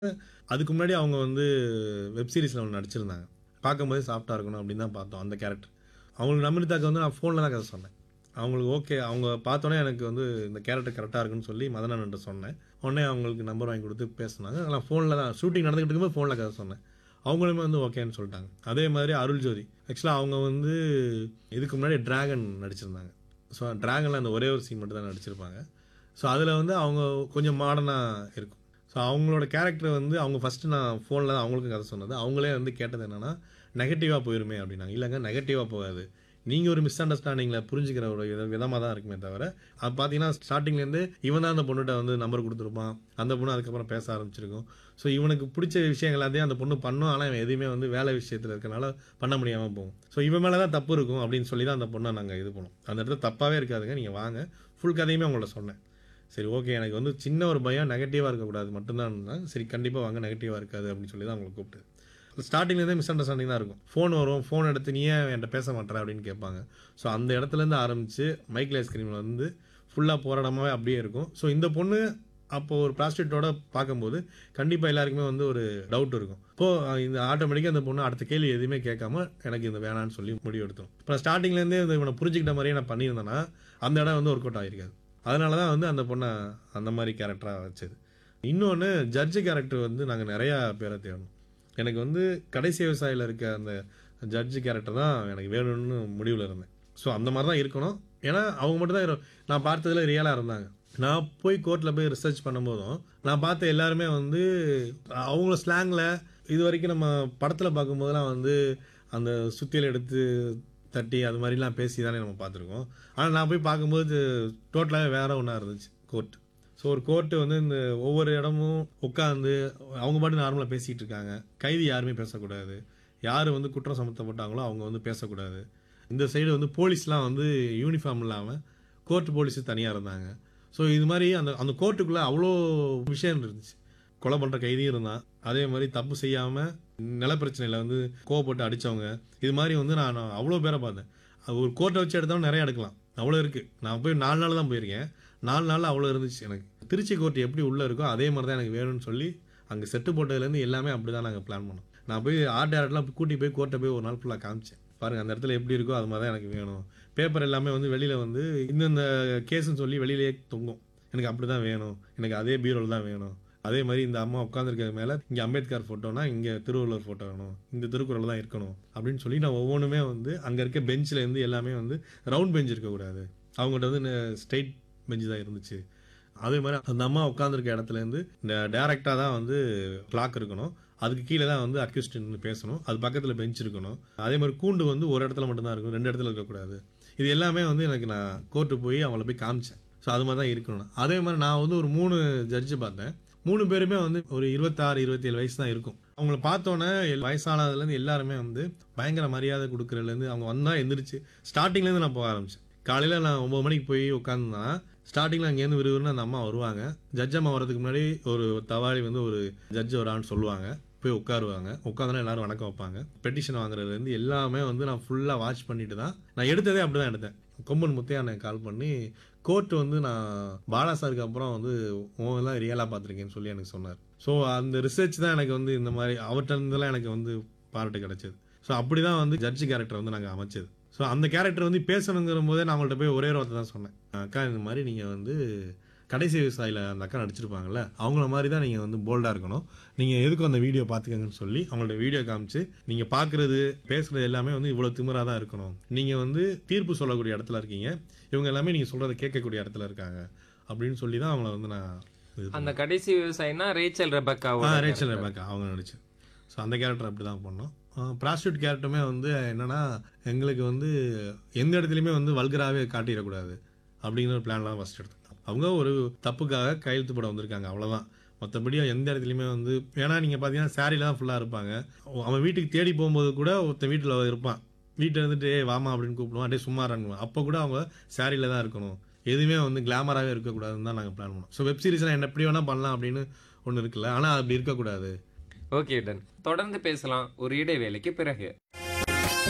அதுக்கு முன்னாடி அவங்க வந்து வெப் சீரிஸில் ஒன்று நடிச்சிருந்தாங்க பார்க்கும்போதே சாஃப்டாக இருக்கணும் அப்படின்னு தான் பார்த்தோம் அந்த கேரக்டர் அவங்களுக்கு நமிதாக்கு வந்து நான் ஃபோனில் தான் கதை சொன்னேன் அவங்களுக்கு ஓகே அவங்க பார்த்தோன்னே எனக்கு வந்து இந்த கேரக்டர் கரெக்டாக இருக்குன்னு சொல்லி மதனன்ட்ட சொன்னேன் உடனே அவங்களுக்கு நம்பர் வாங்கி கொடுத்து பேசினாங்க நான் ஃபோனில் தான் ஷூட்டிங் நடந்துக்கிட்டு இருக்கும்போது ஃபோனில் கதை சொன்னேன் அவங்களுமே வந்து ஓகேன்னு சொல்லிட்டாங்க அதே மாதிரி அருள் ஜோதி ஆக்சுவலாக அவங்க வந்து இதுக்கு முன்னாடி டிராகன் நடிச்சிருந்தாங்க ஸோ டிராகனில் அந்த ஒரே ஒரு சீன் மட்டும் தான் நடிச்சிருப்பாங்க ஸோ அதில் வந்து அவங்க கொஞ்சம் மாடர்னாக இருக்கும் ஸோ அவங்களோட கேரக்டர் வந்து அவங்க ஃபஸ்ட்டு நான் ஃபோனில் தான் அவங்களுக்கும் கதை சொன்னது அவங்களே வந்து கேட்டது என்னென்னா நெகட்டிவாக போயிருமே அப்படின்னாங்க இல்லைங்க நெகட்டிவாக போகாது நீங்கள் ஒரு மிஸ் அண்டர்ஸ்டாண்டிங்கில் புரிஞ்சுக்கிற ஒரு வித விதமாக தான் இருக்குமே தவிர அது பார்த்தீங்கன்னா ஸ்டார்டிங்லேருந்து இவன் தான் அந்த பொண்ணுகிட்ட வந்து நம்பர் கொடுத்துருப்பான் அந்த பொண்ணு அதுக்கப்புறம் பேச ஆரம்பிச்சிருக்கும் ஸோ இவனுக்கு பிடிச்ச விஷயங்கள் எல்லாத்தையும் அந்த பொண்ணு பண்ணும் ஆனால் இவன் எதுவுமே வந்து வேலை விஷயத்தில் இருக்கனால பண்ண முடியாமல் போகும் ஸோ இவன் மேலே தான் தப்பு இருக்கும் அப்படின்னு சொல்லி தான் அந்த பொண்ணை நாங்கள் இது பண்ணோம் அந்த இடத்துல தப்பாகவே இருக்காதுங்க நீங்கள் வாங்க ஃபுல் கதையுமே உங்கள்ட்ட சொன்னேன் சரி ஓகே எனக்கு வந்து சின்ன ஒரு பயம் நெகட்டிவாக இருக்கக்கூடாது மட்டும்தான் இருந்தேன். சரி கண்டிப்பாக வாங்க நெகட்டிவாக இருக்காது அப்படின்னு சொல்லி தான் அவங்களை கூப்பிட்டு ஸ்டார்டிங்லேருந்தே மிஸ் அண்டர்ஸ்டாண்டிங் தான் இருக்கும் ஃபோன் வரும் ஃபோன் எடுத்து நீ ஏன் என்கிட்ட பேச மாட்டேற அப்படின்னு கேட்பாங்க ஸோ அந்த இடத்துலேருந்து ஆரம்பித்து மைக்கில் ஐஸ்கிரீமில் வந்து ஃபுல்லாக போராடமாவே அப்படியே இருக்கும் ஸோ இந்த பொண்ணு அப்போ ஒரு ப்ராஸ்டியூட்டோட பார்க்கும்போது கண்டிப்பாக எல்லாருக்குமே வந்து ஒரு டவுட் இருக்கும் இப்போது இந்த ஆட்டோமேட்டிக்காக அந்த பொண்ணு அடுத்த கேள்வி எதுவுமே கேட்காம எனக்கு இந்த வேணான்னு சொல்லி முடிவு எடுத்தோம் இப்போ ஸ்டார்டிங்லேருந்தே இந்த இவனை புரிஞ்சுக்கிட்ட மாதிரியே நான் பண்ணியிருந்தேன்னா அந்த இடம் வந்து ஒர்க் அவுட் ஆகிருக்காது அதனால தான் வந்து அந்த பொண்ணை அந்த மாதிரி கேரக்டராக வச்சது இன்னொன்று ஜட்ஜு கேரக்டர் வந்து நாங்கள் நிறையா பேரை தேடணும் எனக்கு வந்து கடைசி விவசாயியில் இருக்க அந்த ஜட்ஜு கேரக்டர் தான் எனக்கு வேணும்னு முடிவில் இருந்தேன் ஸோ அந்த மாதிரி தான் இருக்கணும் ஏன்னா அவங்க மட்டும் தான் இரு- நான் பார்த்ததுல ரியலாக இருந்தாங்க நான் போய் கோர்ட்டில் போய் ரிசர்ச் பண்ணும்போதும் நான் பார்த்த எல்லாருமே வந்து அவங்கள ஸ்லாங்கில் இது வரைக்கும் நம்ம படத்தில் பார்க்கும்போதெல்லாம் வந்து அந்த சுத்தியல் எடுத்து தட்டி அது மாதிரிலாம் பேசி தானே நம்ம பார்த்துருக்கோம் ஆனால் நான் போய் பார்க்கும்போது டோட்டலாகவே வேற ஒன்றா இருந்துச்சு கோர்ட் ஸோ ஒரு கோர்ட்டு வந்து இந்த ஒவ்வொரு இடமும் உட்காந்து அவங்க பாட்டு நார்மலாக பேசிகிட்டு இருக்காங்க கைதி யாருமே பேசக்கூடாது யார் வந்து குற்றம் சமத்தப்பட்டாங்களோ அவங்க வந்து பேசக்கூடாது இந்த சைடு வந்து போலீஸ்லாம் வந்து யூனிஃபார்ம் இல்லாமல் கோர்ட் போலீஸ் தனியாக இருந்தாங்க ஸோ இது மாதிரி அந்த அந்த கோர்ட்டுக்குள்ளே அவ்வளோ விஷயம் இருந்துச்சு கொலை பண்ணுற கைதியும் இருந்தான் அதே மாதிரி தப்பு செய்யாமல் நிலப்பிரச்சனையில் வந்து கோவப்பட்டு அடித்தவங்க இது மாதிரி வந்து நான் அவ்வளோ பேரை பார்த்தேன் அது ஒரு கோர்ட்டை வச்சு எடுத்தாலும் நிறைய எடுக்கலாம் அவ்வளோ இருக்குது நான் போய் நாலு நாள் தான் போயிருக்கேன் நாலு நாளில் அவ்வளோ இருந்துச்சு எனக்கு திருச்சி கோர்ட் எப்படி உள்ளே இருக்கோ அதே மாதிரி தான் எனக்கு வேணும்னு சொல்லி அங்கே செட்டு போட்டதுலேருந்து எல்லாமே அப்படி தான் நாங்கள் பிளான் பண்ணோம் நான் போய் ஆர்ட் டேரக்ட்லாம் கூட்டி போய் கோர்ட்டை போய் ஒரு நாள் ஃபுல்லாக காமிச்சேன் பாருங்கள் அந்த இடத்துல எப்படி இருக்கோ அது மாதிரி தான் எனக்கு வேணும் பேப்பர் எல்லாமே வந்து வெளியில் வந்து இந்தந்த கேஸுன்னு சொல்லி வெளியிலேயே தொங்கும் எனக்கு அப்படி தான் வேணும் எனக்கு அதே பீரோல் தான் வேணும் அதே மாதிரி இந்த அம்மா உட்காந்துருக்கிறது மேலே இங்கே அம்பேத்கர் ஃபோட்டோனா இங்கே திருவள்ளுவர் ஃபோட்டோ வேணும் இந்த திருக்குறள் தான் இருக்கணும் அப்படின்னு சொல்லி நான் ஒவ்வொன்றுமே வந்து அங்கே இருக்க பெஞ்சில் இருந்து எல்லாமே வந்து ரவுண்ட் பெஞ்ச் இருக்கக்கூடாது அவங்ககிட்ட வந்து ஸ்ட்ரைட் பெஞ்சு தான் இருந்துச்சு அதே மாதிரி அந்த அம்மா உட்காந்துருக்க இடத்துலேருந்து இந்த டேரெக்டாக தான் வந்து கிளாக் இருக்கணும் அதுக்கு கீழே தான் வந்து அக்யூஸ்ட் நின்று பேசணும் அது பக்கத்தில் பெஞ்ச் இருக்கணும் அதே மாதிரி கூண்டு வந்து ஒரு இடத்துல மட்டும்தான் இருக்கும் ரெண்டு இடத்துல இருக்கக்கூடாது இது எல்லாமே வந்து எனக்கு நான் கோர்ட்டு போய் அவங்கள போய் காமிச்சேன் ஸோ அது மாதிரி தான் இருக்கணும் அதே மாதிரி நான் வந்து ஒரு மூணு ஜட்ஜு பார்த்தேன் மூணு பேருமே வந்து ஒரு இருபத்தாறு இருபத்தேழு வயசு தான் இருக்கும் அவங்கள பார்த்தோன்னே எல்- வயசானதுலேருந்து எல்லாருமே வந்து பயங்கர மரியாதை கொடுக்குறதுலேருந்து அவங்க வந்தால் எந்திரிச்சு ஸ்டார்டிங்லேருந்து நான் போக ஆரம்பிச்சேன் காலையில் நான் ஒம்பது மணிக்கு போய் உட்காந்துனா ஸ்டார்டிங்கில் அங்கேருந்து விறுவிறுன்னு அந்த அம்மா வருவாங்க ஜட்ஜ் அம்மா வரதுக்கு முன்னாடி ஒரு தவாளி வந்து ஒரு ஜட்ஜ் வரான்னு சொல்லுவாங்க போய் உட்காருவாங்க உட்காந்துனா எல்லாரும் வணக்கம் வைப்பாங்க பெட்டிஷன் வாங்குறதுலேருந்து எல்லாமே வந்து நான் ஃபுல்லாக வாட்ச் பண்ணிட்டு தான் நான் எடுத்ததே அப்படி தான் எடுத்தேன் கொம்பன் முத்தையா எனக்கு கால் பண்ணி கோர்ட் வந்து நான் பாலா சாருக்கு அப்புறம் வந்து உன் எல்லாம் ரியலாக பார்த்துருக்கேன்னு சொல்லி எனக்கு சொன்னார் ஸோ அந்த ரிசர்ச் தான் எனக்கு வந்து இந்த மாதிரி அவர்கிட்ட இருந்தெல்லாம் எனக்கு வந்து பாராட்டு கிடைச்சது ஸோ அப்படி தான் வந்து ஜட்ஜ் கேரக்டர் வந்து நாங்கள் அமைச்சது ஸோ அந்த கேரக்டர் வந்து பேசணுங்கிற போதே நான் அவங்கள்ட்ட போய் ஒரே ஒரு வார்த்தை தான் சொன்னேன் அக்கா இந்த மாதிரி நீங்கள் வந்து கடைசி விவசாயியில் அந்த அக்கா நடிச்சிருப்பாங்கல்ல அவங்கள மாதிரி தான் நீங்கள் வந்து போல்டாக இருக்கணும் நீங்கள் எதுக்கும் அந்த வீடியோ பார்த்துக்கங்கன்னு சொல்லி அவங்கள்ட்ட வீடியோ காமிச்சு நீங்கள் பார்க்குறது பேசுகிறது எல்லாமே வந்து இவ்வளோ திமிராக தான் இருக்கணும் நீங்கள் வந்து தீர்ப்பு சொல்லக்கூடிய இடத்துல இருக்கீங்க இவங்க எல்லாமே நீங்கள் சொல்கிறத கேட்கக்கூடிய இடத்துல இருக்காங்க அப்படின்னு சொல்லி தான் அவங்கள வந்து நான் இது அந்த கடைசி விவசாயினா ரேச்சல் ரெபக்கா ஆ ரேச்சல் ரெபேக்கா அவங்க நடிச்சு ஸோ அந்த கேரக்டர் அப்படி தான் பண்ணோம் ப்ராஸ்டியூட் கேரக்டருமே வந்து என்னன்னா எங்களுக்கு வந்து எந்த இடத்துலையுமே வந்து வல்கராகவே காட்டிடக்கூடாது அப்படிங்கிற ஒரு பிளான்லாம் ஃபஸ்ட் எடுத்தோம் அவங்க ஒரு தப்புக்காக கையெழுத்து போட வந்திருக்காங்க அவ்வளோதான் மற்றபடி எந்த இடத்துலையுமே வந்து ஏன்னா நீங்கள் பார்த்தீங்கன்னா சாரியில் தான் ஃபுல்லாக இருப்பாங்க அவன் வீட்டுக்கு தேடி போகும்போது கூட ஒருத்தன் வீட்டில் இருப்பான் வீட்டில் இருந்துட்டு "ஏய், வாமா அப்படின்னு கூப்பிடுவான் அப்படியே சும்மா இறங்குவான் அப்போ கூட அவங்க சாரியில் தான் இருக்கணும் எதுவுமே வந்து கிளாமராகவே இருக்கக்கூடாதுன்னு தான் நாங்கள் பிளான் பண்ணோம் ஸோ வெப் சீரிஸ்லாம் என்ன எப்படி வேணால் பண்ணலாம் அப்படின்னு ஒன்று இருக்குல்ல ஆனால் அப்படி இருக்கக்கூடாது ஓகே டன் தொடர்ந்து பேசலாம் ஒரு இடைவேளைக்கு பிறகு